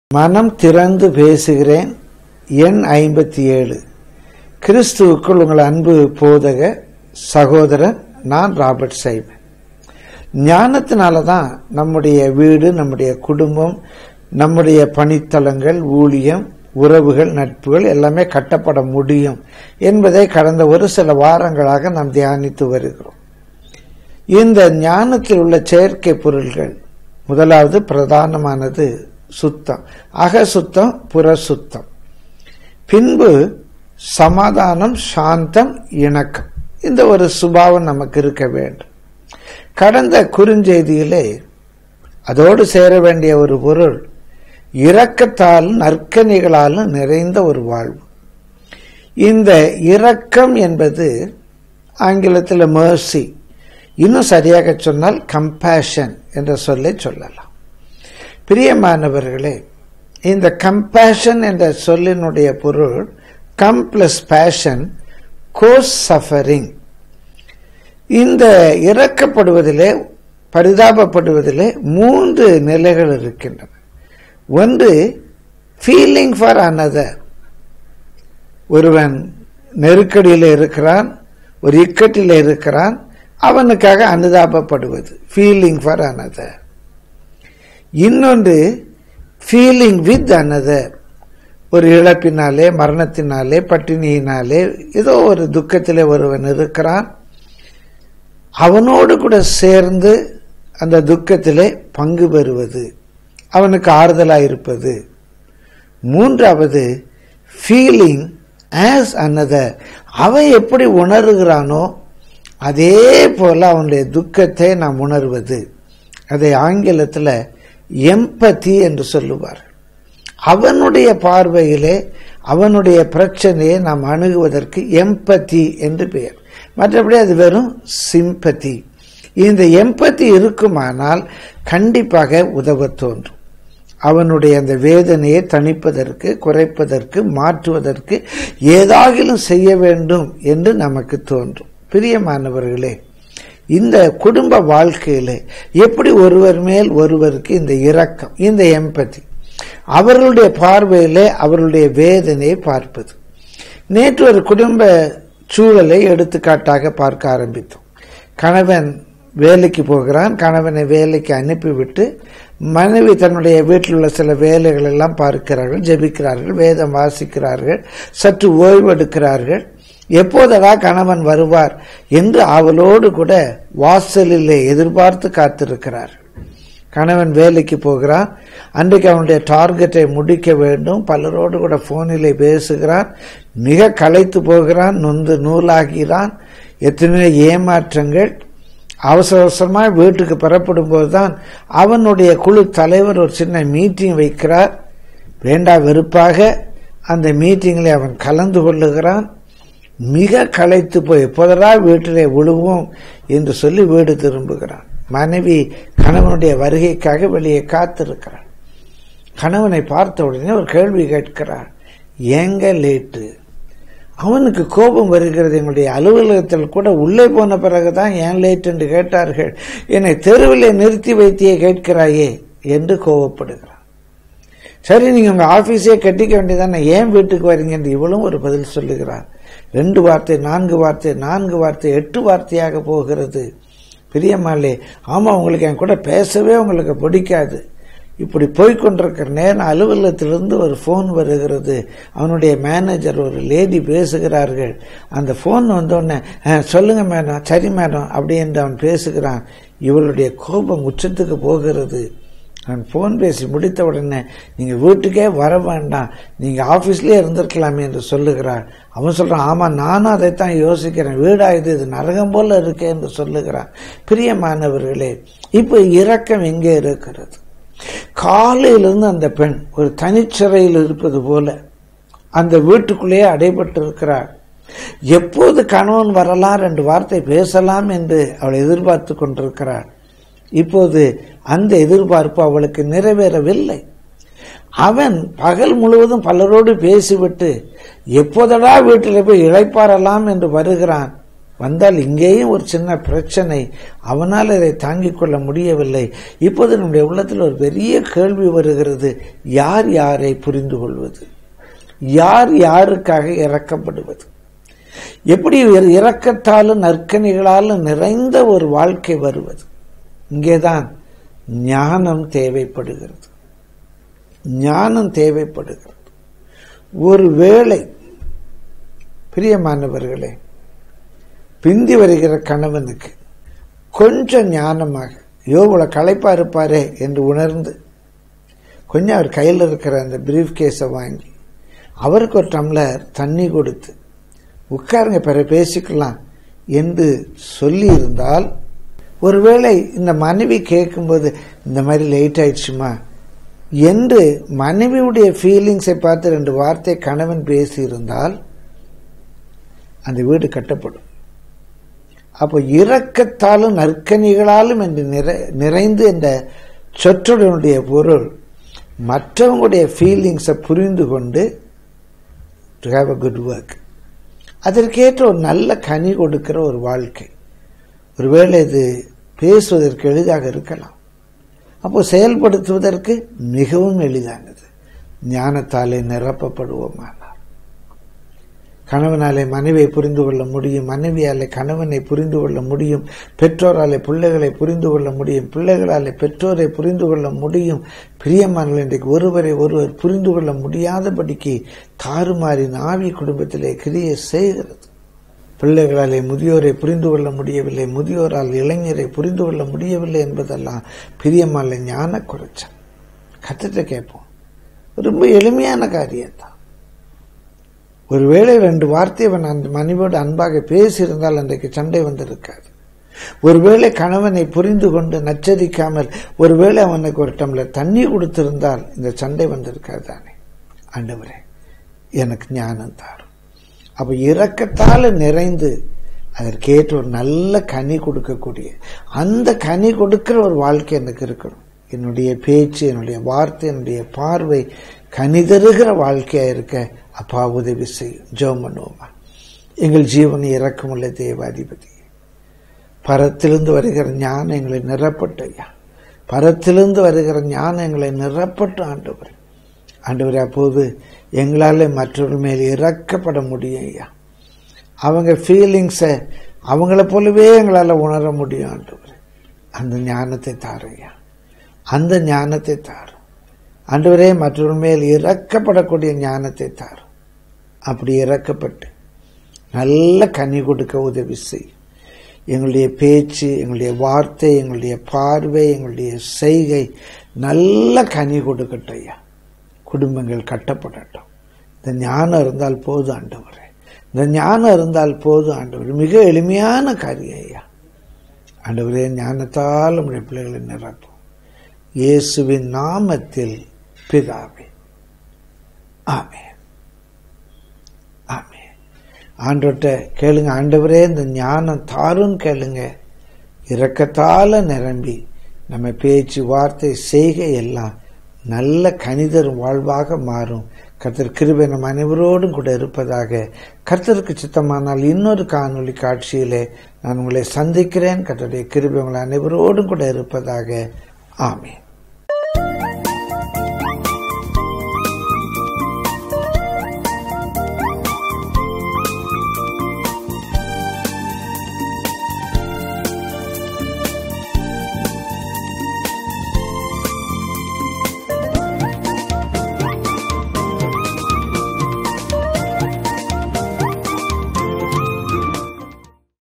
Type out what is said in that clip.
மனம் திறந்து பேசுகிறேன் எண் ஐம்பத்தி ஏழு கிறிஸ்துவுக்குள் உங்கள் அன்பு போதக சகோதரன் நான் ராபர்ட் சைமன் ஞானத்தினால தான் நம்முடைய வீடு நம்முடைய குடும்பம் நம்முடைய பணித்தலங்கள் ஊழியம் உறவுகள் நட்புகள் எல்லாமே கட்டப்பட முடியும் என்பதை கடந்த ஒரு சில வாரங்களாக நாம் தியானித்து வருகிறோம் இந்த ஞானத்தில் உள்ள செயற்கை பொருள்கள் முதலாவது பிரதானமானது சுத்தம் அக சுத்தம் புற சுத்தம் பின்பு சமாதானம் சாந்தம் இணக்கம் இந்த ஒரு சுபாவம் நமக்கு இருக்க வேண்டும் கடந்த குறுஞ்செய்தியிலே அதோடு சேர வேண்டிய ஒரு பொருள் இரக்கத்தாலும் நற்கனிகளாலும் நிறைந்த ஒரு வாழ்வு இந்த இரக்கம் என்பது ஆங்கிலத்தில் mercy இன்னும் சரியாக சொன்னால் கம்பேஷன் என்ற சொல்லை சொல்லலாம் பிரியமானவர்களே இந்த கம்பேஷன் என்ற சொல்லினுடைய பொருள் com plus passion goes suffering இந்த இறக்கப்படுவதிலே பரிதாபப்படுவதிலே மூன்று நிலைகள் இருக்கின்றன ஒன்று ஃபீலிங் ஃபார் அனதர் ஒருவன் நெருக்கடியில் இருக்கிறான் ஒரு இக்கட்டில் இருக்கிறான் அவனுக்காக அனுதாபப்படுவது ஃபீலிங் ஃபார் அனதர் இன்னொன்று ஃபீலிங் வித் அனதர் ஒரு இழப்பினாலே மரணத்தினாலே பட்டினியினாலே ஏதோ ஒரு துக்கத்திலே ஒருவன் இருக்கிறான் அவனோடு கூட சேர்ந்து அந்த துக்கத்திலே பங்கு பெறுவது அவனுக்கு ஆறுதலாக இருப்பது மூன்றாவது ஃபீலிங் ஆஸ் அனதர் அவன் எப்படி உணர்கிறானோ அதே போல அவனுடைய துக்கத்தை நாம் உணர்வது அதை ஆங்கிலத்தில் எம்பதி என்று சொல்லுவார் அவனுடைய பார்வையிலே அவனுடைய பிரச்சனையை நாம் அணுகுவதற்கு எம்பதி என்று பெயர் மற்றபடி அது வெறும் சிம்பதி இந்த எம்பத்தி இருக்குமானால் கண்டிப்பாக உதவ தோன்றும் அவனுடைய அந்த வேதனையை தணிப்பதற்கு குறைப்பதற்கு மாற்றுவதற்கு ஏதாகிலும் செய்ய வேண்டும் என்று நமக்கு தோன்றும் பிரியமானவர்களே இந்த குடும்ப வாழ்க்கையில எப்படி ஒருவர் மேல் ஒருவருக்கு இந்த இரக்கம் இந்த எம்பதி அவர்களுடைய பார்வையிலே அவர்களுடைய வேதனையை பார்ப்பது நேற்று ஒரு குடும்ப சூழலை எடுத்துக்காட்டாக பார்க்க ஆரம்பித்தோம் கணவன் வேலைக்கு போகிறான் கணவனை வேலைக்கு அனுப்பிவிட்டு மனைவி தன்னுடைய வீட்டில் உள்ள சில வேலைகள் எல்லாம் பார்க்கிறார்கள் ஜெபிக்கிறார்கள் வேதம் வாசிக்கிறார்கள் சற்று ஓய்வெடுக்கிறார்கள் எப்போதடா கணவன் வருவார் என்று அவளோடு கூட வாசலிலே எதிர்பார்த்து காத்திருக்கிறார் கணவன் வேலைக்கு போகிறான் அன்றைக்கு அவனுடைய டார்கெட்டை முடிக்க வேண்டும் பலரோடு கூட போனிலே பேசுகிறான் மிக களைத்து போகிறான் நொந்து நூலாகிறான் எத்தனையோ ஏமாற்றங்கள் அவசர அவசரமாக வீட்டுக்கு பெறப்படும் போதுதான் அவனுடைய குழு தலைவர் ஒரு சின்ன மீட்டிங் வைக்கிறார் வேண்டா வெறுப்பாக அந்த மீட்டிங்கில் அவன் கலந்து கொள்ளுகிறான் மிக களைத்து போய் எப்போதரா வீட்டிலே விழுவோம் என்று சொல்லி வீடு திரும்புகிறான் மனைவி கணவனுடைய வருகைக்காக வெளியே காத்திருக்கிறான் கணவனை பார்த்த உடனே ஒரு கேள்வி கேட்கிறார் ஏங்க லேட்டு அவனுக்கு கோபம் வருகிறது எங்களுடைய அலுவலகத்தில் கூட உள்ளே போன பிறகுதான் ஏன் லேட் என்று கேட்டார்கள் என்னை தெருவிலே நிறுத்தி வைத்தியே கேட்கிறாயே என்று கோபப்படுகிறான் சரி நீங்க உங்க ஆபீஸே கட்டிக்க வேண்டியதானே ஏன் வீட்டுக்கு வரீங்க என்று இவளும் ஒரு பதில் சொல்லுகிறார் ரெண்டு வார்த்தை நான்கு வார்த்தை நான்கு வார்த்தை எட்டு வார்த்தையாக போகிறது பிரியமாலே ஆமா உங்களுக்கு என் கூட பேசவே உங்களுக்கு பிடிக்காது இப்படி போய்கொண்டிருக்கிற நேரம் அலுவலகத்திலிருந்து ஒரு ஃபோன் வருகிறது அவனுடைய மேனேஜர் ஒரு லேடி பேசுகிறார்கள் அந்த ஃபோன் வந்தோடனே சொல்லுங்க மேடம் சரி மேடம் அப்படி என்று அவன் பேசுகிறான் இவளுடைய கோபம் உச்சத்துக்கு போகிறது அவன் ஃபோன் பேசி முடித்த உடனே நீங்கள் வீட்டுக்கே வர வேண்டாம் நீங்கள் ஆஃபீஸ்லேயே இருந்திருக்கலாமே என்று சொல்லுகிறார் அவன் சொல்கிறான் ஆமாம் நானும் அதைத்தான் யோசிக்கிறேன் வீடா இது இது நரகம் போல இருக்கே என்று சொல்லுகிறான் பிரியமானவர்களே இப்போ இரக்கம் எங்கே இருக்கிறது காலையிலிருந்து அந்த பெண் ஒரு தனிச்சிறையில் இருப்பது போல அந்த வீட்டுக்குள்ளேயே அடைபட்டு இருக்கிறார் எப்போது கணவன் வரலாம் ரெண்டு வார்த்தை பேசலாம் என்று அவள் எதிர்பார்த்து கொண்டிருக்கிறார் இப்போது அந்த எதிர்பார்ப்பு அவளுக்கு நிறைவேறவில்லை அவன் பகல் முழுவதும் பலரோடு பேசிவிட்டு எப்போதடா வீட்டில் போய் இழைப்பாரலாம் என்று வருகிறான் வந்தால் இங்கேயும் ஒரு சின்ன பிரச்சனை அவனால் அதை தாங்கிக் கொள்ள முடியவில்லை இப்போது நம்முடைய உள்ளத்தில் ஒரு பெரிய கேள்வி வருகிறது யார் யாரை புரிந்து கொள்வது யார் யாருக்காக இறக்கப்படுவது எப்படி ஒரு இரக்கத்தாலும் நற்கனிகளாலும் நிறைந்த ஒரு வாழ்க்கை வருவது இங்கேதான் ஞானம் தேவைப்படுகிறது ஞானம் தேவைப்படுகிறது ஒரு வேளை பிரியமானவர்களே பிந்தி வருகிற கணவனுக்கு கொஞ்சம் ஞானமாக யோகுல களைப்பா இருப்பாரே என்று உணர்ந்து கொஞ்சம் அவர் கையில் இருக்கிற அந்த பிரீஃப் கேஸை வாங்கி அவருக்கு ஒரு டம்ளர் தண்ணி கொடுத்து உட்காருங்க பிற பேசிக்கலாம் என்று சொல்லி இருந்தால் ஒருவேளை இந்த மனைவி கேட்கும்போது இந்த மாதிரி லேட் ஆயிடுச்சுமா என்று மனைவியுடைய ஃபீலிங்ஸை பார்த்து ரெண்டு வார்த்தை கணவன் பேசியிருந்தால் அந்த வீடு கட்டப்படும் அப்போ இரக்கத்தாலும் நற்கனிகளாலும் என்று நிறை நிறைந்து இந்த சொற்றொடனுடைய பொருள் மற்றவங்களுடைய ஃபீலிங்ஸை புரிந்து கொண்டு to have a good work அதற்கேற்ற ஒரு நல்ல கனி கொடுக்கிற ஒரு வாழ்க்கை ஒருவேளை இது பேசுவதற்கு எளிதாக இருக்கலாம் அப்போ செயல்படுத்துவதற்கு மிகவும் எளிதானது ஞானத்தாலே நிரப்பப்படுவோமானார் கணவனாலே மனைவியை புரிந்து கொள்ள முடியும் மனைவியாலே கணவனை புரிந்து கொள்ள முடியும் பெற்றோராலே பிள்ளைகளை புரிந்து கொள்ள முடியும் பிள்ளைகளாலே பெற்றோரை புரிந்து கொள்ள முடியும் பிரியமானவர்கள் இன்றைக்கு ஒருவரை ஒருவர் புரிந்து கொள்ள முடியாதபடிக்கு தாறுமாறின் ஆவி குடும்பத்திலே கிரியை செய்கிறது பிள்ளைகளாலே முதியோரை புரிந்து கொள்ள முடியவில்லை முதியோரால் இளைஞரை புரிந்து கொள்ள முடியவில்லை என்பதெல்லாம் பிரியமான ஞான குறைச்சல் கத்துட்டு கேட்போம் ரொம்ப எளிமையான காரியம்தான் ஒருவேளை ரெண்டு வார்த்தை அவன் அந்த மனைவியோடு அன்பாக பேசியிருந்தால் அன்றைக்கு சண்டை வந்திருக்காது ஒருவேளை கணவனை புரிந்து கொண்டு நச்சரிக்காமல் ஒருவேளை அவனுக்கு ஒரு டம்ளர் தண்ணி கொடுத்திருந்தால் இந்த சண்டை வந்திருக்காது தானே ஆண்டவரே எனக்கு ஞானம் தாரும் அப்ப இரக்கத்தால நிறைந்து அதற்கேற்ற ஒரு நல்ல கனி கொடுக்கக்கூடிய அந்த கனி கொடுக்கிற ஒரு வாழ்க்கை எனக்கு இருக்கணும் என்னுடைய பேச்சு என்னுடைய வார்த்தை என்னுடைய பார்வை கனிதருகிற வாழ்க்கையா இருக்க அப்பா உதவி செய்யும் ஜெபம் பண்ணுவோமா எங்கள் ஜீவனை இறக்கமுள்ள தேவாதிபதி பரத்திலிருந்து வருகிற ஞானம் எங்களை நிரப்பட்டையா பரத்திலிருந்து வருகிற ஞானம் எங்களை நிரப்பட்டு ஆண்டவர் ஆண்டவர் அப்போது எங்களால் மற்றவர்கள் மேல் இறக்கப்பட முடியும் ஐயா அவங்க ஃபீலிங்ஸை அவங்கள போலவே எங்களால் உணர முடியும் ஆண்டவர் அந்த ஞானத்தை தாரையா அந்த ஞானத்தை தாரும் ஆண்டவரே மற்றவர்கள் மேல் இறக்கப்படக்கூடிய ஞானத்தை தாரும் அப்படி இறக்கப்பட்டு நல்ல கனி கொடுக்க உதவி செய் எங்களுடைய பேச்சு எங்களுடைய வார்த்தை எங்களுடைய பார்வை எங்களுடைய செய்கை நல்ல கனி கொடுக்கட்டும் ஐயா குடும்பங்கள் கட்டப்படட்டும் இந்த ஞானம் இருந்தால் போதும் ஆண்டவரே இந்த ஞானம் இருந்தால் போதும் ஆண்டவர் மிக எளிமையான காரியம் ஐயா ஆண்டவரே ஞானத்தால் நம்முடைய பிள்ளைகளை நிரப்பும் இயேசுவின் நாமத்தில் பிதாவே ஆமே ஆமே ஆண்டவர்கிட்ட கேளுங்க ஆண்டவரே இந்த ஞானம் தாரும் கேளுங்க இரக்கத்தால நிரம்பி நம்ம பேச்சு வார்த்தை செய்கை எல்லாம் நல்ல கணிதரும் வாழ்வாக மாறும் கர்த்தர் கிருபை நம் அனைவரோடும் கூட இருப்பதாக கர்த்தருக்கு சித்தமானால் இன்னொரு காணொளி காட்சியிலே நான் உங்களை சந்திக்கிறேன் கர்த்தருடைய கிருபை உங்கள் அனைவரோடும் கூட இருப்பதாக ஆமேன்